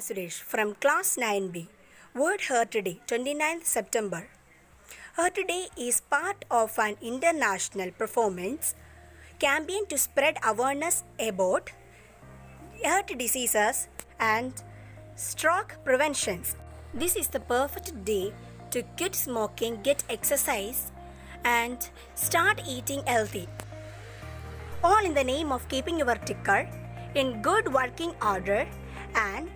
Suresh from class 9B. Word Heard Today, 29th September. Heard Today is part of an international performance campaign to spread awareness about heart diseases and stroke preventions. This is the perfect day to quit smoking, get exercise, and start eating healthy. All in the name of keeping your ticker in good working order and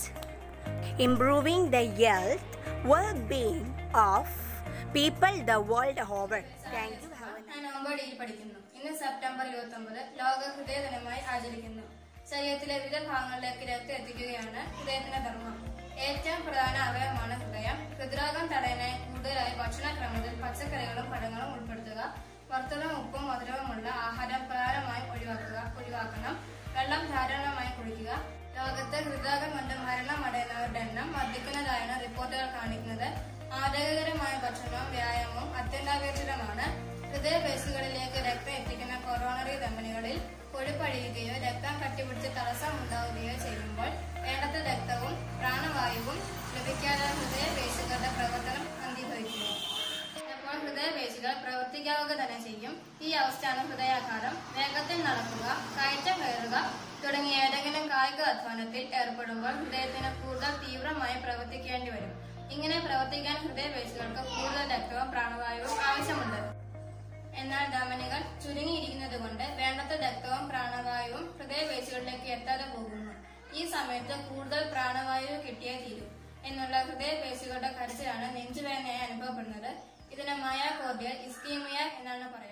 improving the health, well-being of people the world over. Thank you. Have a ഞാൻ November ഡിയിൽ പഠിക്കുന്നു ഇന്ന് September ഇരുപത്തി ഒമ്പത് ലോക ഹൃദയ ദിനമായി ആചരിക്കുന്നു ശരീരത്തിലെ വിവിധ ഭാഗങ്ങളിലേക്ക് രക്തം എത്തിക്കുകയാണ് ഹൃദയത്തിന്റെ ധർമ്മം ഏറ്റവും പ്രധാന അവയവമാണ് ഹൃദയം ഹൃദ്രോഗം തടയാനായി കൂടുതലായി ഭക്ഷണക്രമത്തിൽ പച്ചക്കറികളും പഴങ്ങളും ഉൾപ്പെടുത്തുക വറുത്തതും ഉപ്പും മധുരവുമുള്ള ആഹാരം പ്രധാനമായും ഒഴിവാക്കുക ഒഴിവാക്കണം വെള്ളം ധാരാളമായി കുടിക്കുക ലോകത്ത് ഹൃദ്രോഗം കൊണ്ട് മരണമടയുന്നവരുടെ എണ്ണം വർദ്ധിക്കുന്നതായാണ് റിപ്പോർട്ടുകൾ കാണിക്കുന്നത് ആരോഗ്യകരമായ ഭക്ഷണവും വ്യായാമവും അത്യന്താപേക്ഷിതമാണ് ഹൃദയപേശികളിലേക്ക് രക്തം എത്തിക്കുന്ന കൊറോണറി ധമനികളിൽ കൊഴുപ്പഴിയുകയോ രക്തം കട്ടിപിടിച്ച് തടസ്സം ഉണ്ടാവുകയോ ചെയ്യുമ്പോൾ വേണ്ടത്ര രക്തവും പ്രാണവായുവും ലഭിക്കാതെ ഹൃദയപേശികളുടെ പ്രവർത്തനം അന്തിഭവിക്കുന്നു ചിലപ്പോൾ ഹൃദയപേശികൾ പ്രവർത്തിക്കാവുക തന്നെ ചെയ്യും ഈ അവസ്ഥയാണ് ഹൃദയാഘാതം വേഗത്തിൽ നടക്കുക കയറ്റം കയറുക തുടങ്ങിയ ഏതെങ്കിലും കായിക അധ്വാനത്തിൽ ഏർപ്പെടുമ്പോൾ ഹൃദയത്തിന് കൂടുതൽ തീവ്രമായി പ്രവർത്തിക്കേണ്ടി വരും ഇങ്ങനെ പ്രവർത്തിക്കാൻ ഹൃദയപേശികൾക്ക് കൂടുതൽ രക്തവും പ്രാണവായുവും ആവശ്യമുണ്ട് എന്നാൽ ധമനികൾ ചുരുങ്ങിയിരിക്കുന്നത് കൊണ്ട് വേണ്ടത്ര രക്തവും പ്രാണവായുവും ഹൃദയപേശികളിലേക്ക് എത്താതെ പോകുന്നു ഈ സമയത്ത് കൂടുതൽ പ്രാണവായു കിട്ടിയേ തീരും എന്നുള്ള ഹൃദയപേശികളുടെ കരച്ചിലാണ് നെഞ്ചുവേദനയായി അനുഭവപ്പെടുന്നത് ഇതിനെ മയാകോർഡിയൽ ഇസ്കീമിയ എന്നാണ് പറയുക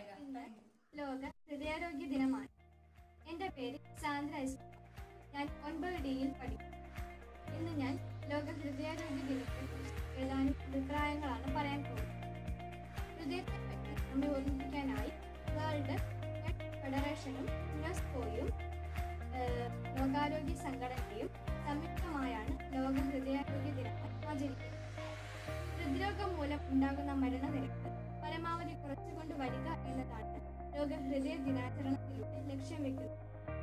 ലോക ഹൃദയാരോഗ്യ ദിനമാണ് എൻ്റെ പേര് സാന്ദ്ര എസ് ഞാൻ ഒൻപത് ഡിയിൽ പഠിക്കും ഇന്ന് ഞാൻ ലോക ഹൃദയാരോഗ്യ ദിനത്തെക്കുറിച്ച് ഏതാനും അഭിപ്രായങ്ങളാണ് പറയാൻ പോകുന്നത് ഹൃദയത്തെ പറ്റി നമ്മെ ഓർമ്മിപ്പിക്കാനായി വേൾഡ് ഹെൽത്ത് ഫെഡറേഷനും യുനെസ്കോയും ഏഹ്, ലോകാരോഗ്യ സംഘടനയും സംയുക്തമായാണ് ലോക ഹൃദയാരോഗ്യ ദിനമായി ആചരിക്കുന്നത് ഹൃദ്രോഗം മൂലം ഉണ്ടാകുന്ന മരണനിരക്ക് പരമാവധി കുറച്ചുകൊണ്ട് വരിക എന്നതാണ് ലോക ഹൃദയ ദിനാചരണത്തിലൂടെ ലക്ഷ്യം വെക്കുന്നത്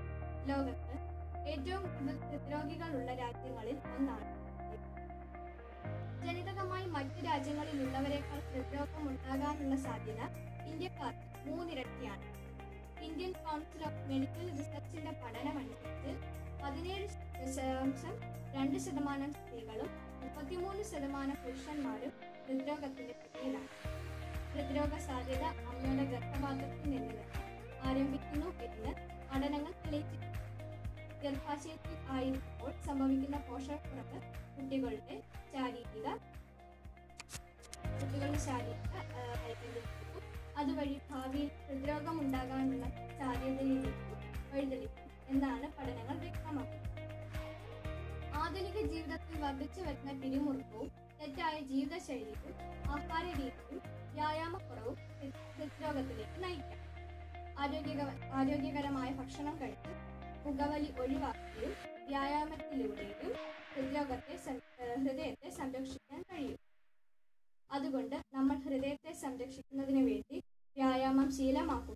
ലോകത്ത് ഏറ്റവും കൂടുതൽ ഹൃദ്രോഗികളുള്ള രാജ്യങ്ങളിൽ ഒന്നാണ് ഇന്ത്യ. ജനിതകമായി മറ്റു രാജ്യങ്ങളിലുള്ളവരെക്കാൾ ഹൃദ്രോഗം ഉണ്ടാകാനുള്ള സാധ്യത ഇന്ത്യക്കാർക്ക് മൂന്നിരട്ടിയാണ് ഇന്ത്യൻ കൗൺസിൽ ഓഫ് മെഡിക്കൽ റിസർച്ചിന്റെ പഠനമനുസരിച്ച് പതിനേഴ് ദശാംശം രണ്ട് ശതമാനം സ്ത്രീകളും മുപ്പത്തിമൂന്ന് ശതമാനം പുരുഷന്മാരും ഹൃദ്രോഗത്തിന്റെ പിന്നിലാണ് ഹൃദ്രോഗ സാധ്യത അമ്മയുടെ ഗർഭപാത്രത്തിൽ നിന്ന് തന്നെ ആരംഭിക്കുന്നു എന്ന് പഠനങ്ങൾ തെളിയിച്ചിട്ടുണ്ട് ഗർഭാശയത്തിൽ ആയിരിക്കുമ്പോൾ സംഭവിക്കുന്ന പോഷകക്കുറവ് കുട്ടികളുടെ ശാരീരിക കുട്ടികളുടെ ശാരീരിക ആ, വൈകല്യത്തിനും അതുവഴി ഭാവിയിൽ ഹൃദ്രോഗം ഉണ്ടാകാനുള്ള സാധ്യതയിലേക്കും വഴിതെളിക്കും എന്നാണ് പഠനങ്ങൾ വ്യക്തമാക്കുന്നത് ആധുനിക ജീവിതത്തിൽ വർദ്ധിച്ചു വരുന്ന പിരിമുറുക്കവും തെറ്റായ ജീവിതശൈലിയും ആഹാര രീതിയും വ്യായാമക്കുറവും ഹൃ- ഹൃദ്രോഗത്തിലേക്ക് നയിക്കാം ആരോഗ്യ ആരോഗ്യകരമായ ഭക്ഷണം കഴിച്ച് പുകവലി ഒഴിവാക്കുകയും വ്യായാമത്തിലൂടെയും ഹൃദ്രോഗത്തെ സം- ഏഹ് ഹൃദയത്തെ സംരക്ഷിക്കാൻ കഴിയും അതുകൊണ്ട് നമ്മൾ ഹൃദയത്തെ സംരക്ഷിക്കുന്നതിന് വേണ്ടി വ്യായാമം ശീലമാക്കുക